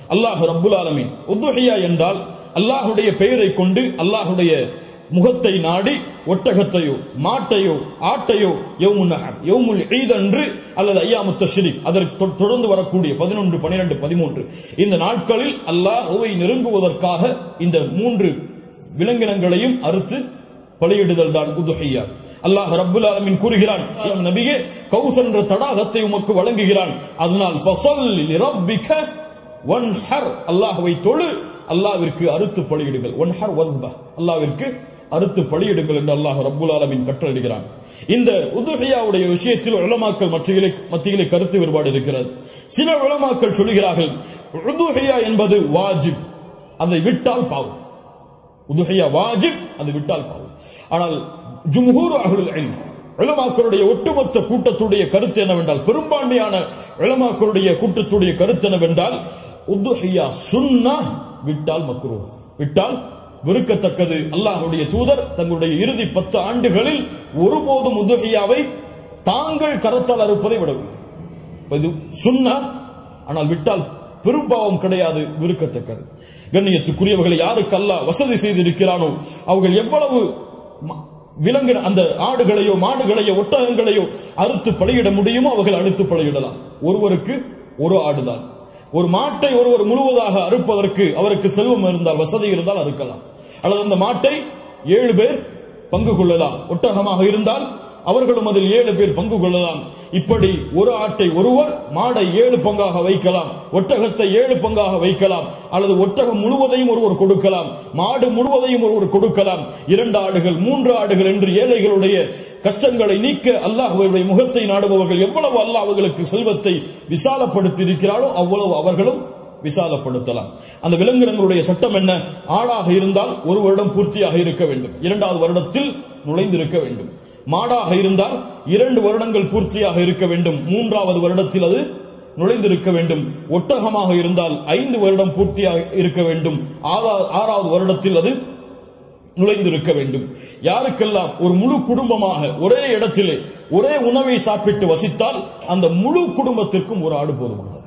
அல்லாஹ் ரப்புல் ஆலமீன் உதுஹியா என்றால் அல்லாஹுடைய பெயரை கொண்டு அல்லாஹுடைய முகத்தை நாடி ஒட்டகத்தையோ மாட்டையோ ஆட்டையோ யௌமுன் நஹர் யௌமுல் ஈத் அன்று அல்லது ஐயாமுத் தஷ்ரீக் அதற்கு தொ- தொடர்ந்து வரக்கூடிய பதினொன்று பனிரெண்டு பதிமூன்று இந்த நாட்களில் அல்லாஹ்வை நெருங்குவதற்காக இந்த மூன்று விலங்கினங்களையும் அறுத்து பலியிடுதல் தான் உதுஹியா அல்லாஹ் ரப்புல் ஆலமீன் கூறுகிறான் "எம் நபியே கௌசர் என்ற தடாகத்தை உமக்கு வழங்குகிறான் அதனால் ஃபஸல்லி லிரப்பிக வன்ஹர் அல்லாஹ்வை தொழு அல்லாஹ்விற்கு அறுத்து பலியிடுங்கள் வன்ஹர் வஸ்பா அல்லாஹ்விற்கு அறுத்து பலியிடுங்கள் என்று அல்லாஹ் ரப்புல் ஆலமீன் கட்டளையிடுகிறான் இந்த உதுஹியாவுடைய விஷயத்தில் உலமாக்கள் மத்தியிலே மத்தியிலே கருத்து வேறுபாடு இருக்கிறது சில உலமாக்கள் சொல்கிறார்கள் உதுஹியா என்பது வாஜிப் அதை விட்டால் பாவம் உதுஹியா வாஜிப் அது விட்டால் பாவம் ஆனால் ஜும்ஹூர் அஹ்லுல் இல்ம் உலமாக்களுடைய ஒட்டுமொத்த கூட்டத்துடைய கருத்து என்னவென்றால் பெரும்பான்மையான உலமாக்களுடைய கூட்டத்துடைய கருத்து என்னவென்றால் உதுஹியா சுன்னா விட்டால் மக்ரூ விட்டால் வெறுக்கத்தக்கது அல்லாஹ்வுடைய தூதர் தங்களுடைய இறுதி பத்து ஆண்டுகளில் ஒருபோதும் உதுஹியாவை தாங்கள் கரத்தால் அறுப்பதை விடவில்லை இது சுன்னா ஆனால் விட்டால் பெரும்பாவம் கிடையாது விருக்கத்தக்கது கண்ணியத்துக்குரியவர்களை யாருக்கு அல்லாஹ் வசதி செய்திருக்கிறானோ அவர்கள் எவ்வளவு ம- விலங்கின அந்த ஆடுகளையோ மாடுகளையோ ஒட்டகங்களையோ அறுத்து பலியிட முடியுமோ அவர்கள் அறுத்து பலியிடலாம் ஒருவருக்கு ஒரு ஆடுதான் ஒரு மாட்டை ஒருவர் முழுவதாக அறுப்பதற்கு அவருக்கு செல்வம் இருந்தால் வசதி இருந்தால் அறுக்கலாம் அல்லது அந்த மாட்டை ஏழு பேர் பங்கு கொள்ளலாம் ஒட்டகமாக இருந்தால் அவர்களும் அதில் ஏழு பேர் பங்கு கொள்ளலாம் இப்படி ஒரு ஆட்டை ஒருவர் மாடை ஏழு பங்காக வைக்கலாம் ஒட்டகத்தை ஏழு பங்காக வைக்கலாம் அல்லது ஒட்டகம் முழுவதையும் ஒருவர் கொடுக்கலாம் மாடு முழுவதையும் ஒருவர் கொடுக்கலாம் இரண்டு ஆடுகள் மூன்று ஆடுகள் என்று ஏழைகளுடைய கஷ்டங்களை நீக்க அல்லாஹ்வுடைய முகத்தை நாடுபவர்கள் எவ்வளவு அல்லாஹ் அவர்களுக்கு செல்வத்தை விசாலப்படுத்தி இருக்கிறாரோ அவ்வளவு அவர்களும் விசாலப்படுத்தலாம் அந்த விலங்கினங்களுடைய சட்டம் என்ன ஆடாக இருந்தால் ஒரு வருடம் பூர்த்தியாக இருக்க வேண்டும் இரண்டாவது வருடத்தில் நுழைந்திருக்க வேண்டும் மாடாக இருந்தால் இரண்டு வருடங்கள் பூர்த்தியாக இருக்க வேண்டும் மூன்றாவது வருடத்தில் அது நுழைந்திருக்க வேண்டும் ஒட்டகமாக இருந்தால் ஐந்து வருடம் பூர்த்தியாக இருக்க வேண்டும் ஆறா- ஆறாவது வருடத்தில் அது நுழைந்திருக்க வேண்டும் யாருக்கெல்லாம் ஒரு முழு குடும்பமாக ஒரே இடத்திலே ஒரே உணவை சாப்பிட்டு வசித்தால் அந்த முழு குடும்பத்திற்கும் ஒரு ஆடு போதுமானது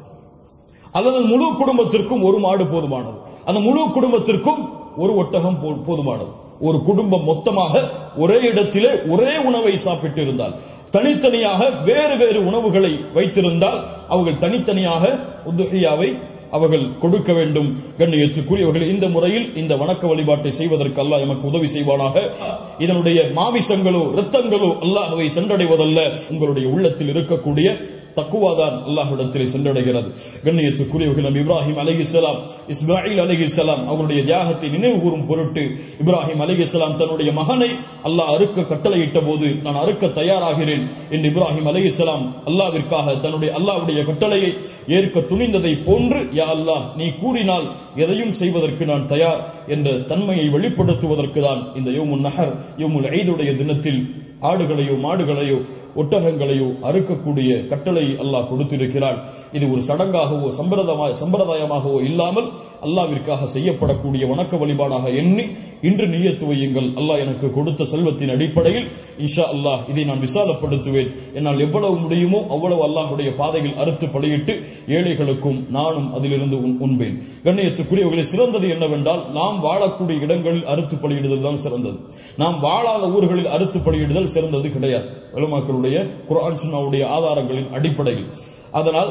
அல்லது முழு குடும்பத்திற்கும் ஒரு மாடு போதுமானது அந்த முழு குடும்பத்திற்கும் ஒரு ஒட்டகம் போ- போதுமானது ஒரு குடும்பம் மொத்தமாக ஒரே இடத்திலே ஒரே உணவை சாப்பிட்டு இருந்தால் தனித்தனியாக வேறு வேறு உணவுகளை வைத்திருந்தால் அவர்கள் தனித்தனியாக உதுஹியாவை அவர்கள் கொடுக்க வேண்டும் கண்ணியத்துக்குரியவர்கள் இந்த முறையில் இந்த வணக்க வழிபாட்டை செய்வதற்கு அல்லாஹ் எமக்கு உதவி செய்வானாக இதனுடைய மாமிசங்களோ இரத்தங்களோ அல்லாஹ்வை சென்றடைவதல்ல உங்களுடைய உள்ளத்தில் இருக்கக்கூடிய தக்குவாதான் அல்லாஹ்விடத்திலே சென்றடைகிறது கண்ணியத்துக்குரியவர்கள் நம் இப்ராஹிம் அலைஹிஸ்ஸலாம் இஸ்மாயில் அலைஹிஸ்ஸலாம் அவருடைய தியாகத்தை நினைவு கூறும் பொருட்டு இப்ராஹிம் அலைஹிஸ்ஸலாம் தன்னுடைய மகனை அல்லாஹ் அறுக்க கட்டளையிட்ட போது நான் அறுக்க தயாராகிறேன் என்று இப்ராஹிம் அலைஹிஸ்ஸலாம் அல்லாவிற்காக தன்னுடைய அல்லாஹ்வுடைய கட்டளையை ஏற்க துணிந்ததை போன்று யா அல்லாஹ் நீ கூறினால் எதையும் செய்வதற்கு நான் தயார் என்ற தன்மையை வெளிப்படுத்துவதற்கு தான் இந்த யோமுன் நஹர் யோமுல் ஈதுடைய தினத்தில் ஆடுகளையோ மாடுகளையோ ஒட்டகங்களையோ அறுக்கக்கூடிய கட்டளை அல்லாஹ் கொடுத்திருக்கிறான் இது ஒரு சடங்காகவோ சம்பிரதாய சம்பிரதாயமாகவோ இல்லாமல் அல்லாவிற்காக செய்யப்படக்கூடிய வணக்க வழிபாடாக எண்ணி இன்று நியத்து வையுங்கள் அல்லாஹ் எனக்கு கொடுத்த செல்வத்தின் அடிப்படையில் இன்ஷா அல்லாஹ் இதை நான் விசாலப்படுத்துவேன் என்னால் எவ்வளவு முடியுமோ அவ்வளவு அல்லாஹ்வுடைய பாதையில் அறுத்து பலியிட்டு ஏழைகளுக்கும் நானும் அதிலிருந்து உண்- உண்பேன் கண்ணியத்துக்குரியவர்களை சிறந்தது என்னவென்றால் நாம் வாழக்கூடிய இடங்களில் அறுத்து பலியிடுதல் தான் சிறந்தது நாம் வாழாத ஊர்களில் அறுத்து பலியிடுதல் சிறந்தது கிடையாது உலமாக்களுடைய குர்ஆன் சுன்னாவுடைய ஆதாரங்களின் அடிப்படையில் அதனால்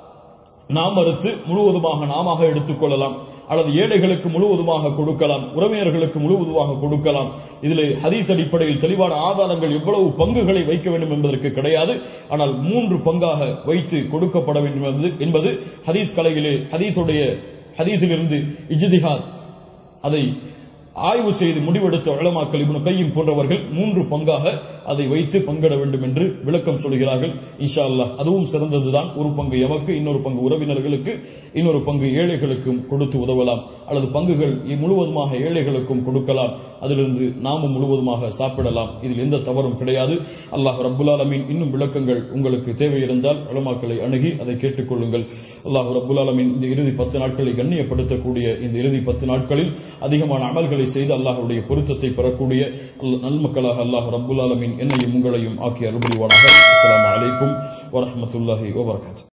நாம் அறுத்து முழுவதுமாக நாமாக எடுத்துக்கொள்ளலாம் அல்லது ஏழைகளுக்கு முழுவதுமாக கொடுக்கலாம் உறவினர்களுக்கு முழுவதுமாக கொடுக்கலாம் இதில் ஹதீஸ் அடிப்படையில் தெளிவான ஆதாரங்கள் எவ்வளவு பங்குகளை வைக்க வேண்டும் என்பதற்கு கிடையாது ஆனால் மூன்று பங்காக வைத்து கொடுக்கப்பட வேண்டும் என்பது என்பது ஹதீஸ் கலையிலே ஹதீஸுடைய ஹதீஸிலிருந்து இஜ்திஹாத் அதை ஆய்வு செய்து முடிவெடுத்த உலமாக்கள் இப்னு கையும் போன்றவர்கள் மூன்று பங்காக அதை வைத்து பங்கிட வேண்டும் என்று விளக்கம் சொல்கிறார்கள் இன்ஷா அல்லாஹ் அதுவும் சிறந்ததுதான் ஒரு பங்கு எமக்கு இன்னொரு பங்கு உறவினர்களுக்கு இன்னொரு பங்கு ஏழைகளுக்கும் கொடுத்து உதவலாம் அல்லது பங்குகள் இ- முழுவதுமாக ஏழைகளுக்கும் கொடுக்கலாம் அதிலிருந்து நாமும் முழுவதுமாக சாப்பிடலாம் இதில் எந்த தவறும் கிடையாது அல்லாஹ் ரப்புல் ஆலமீன் இன்னும் விளக்கங்கள் உங்களுக்கு தேவை இருந்தால் உலமாக்களை அணுகி அதை கேட்டுக்கொள்ளுங்கள் அல்லாஹ் ரப்புல் ஆலமீன் இந்த இறுதி பத்து நாட்களை கண்ணியப்படுத்தக்கூடிய இந்த இறுதி பத்து நாட்களில் அதிகமான அமல்களை செய்து அல்லாஹ்வுடைய பொருத்தத்தை பெறக்கூடிய அல்ல- நன்மக்களாக அல்லாஹ் ரப்புல் ஆலமீன் என்னையும் உங்களையும் ஆக்கி அருள்புரிவானாக அஸ்ஸலாமு அலைக்கும் வரஹ்மத்துல்லாஹி வபரகாத்துஹு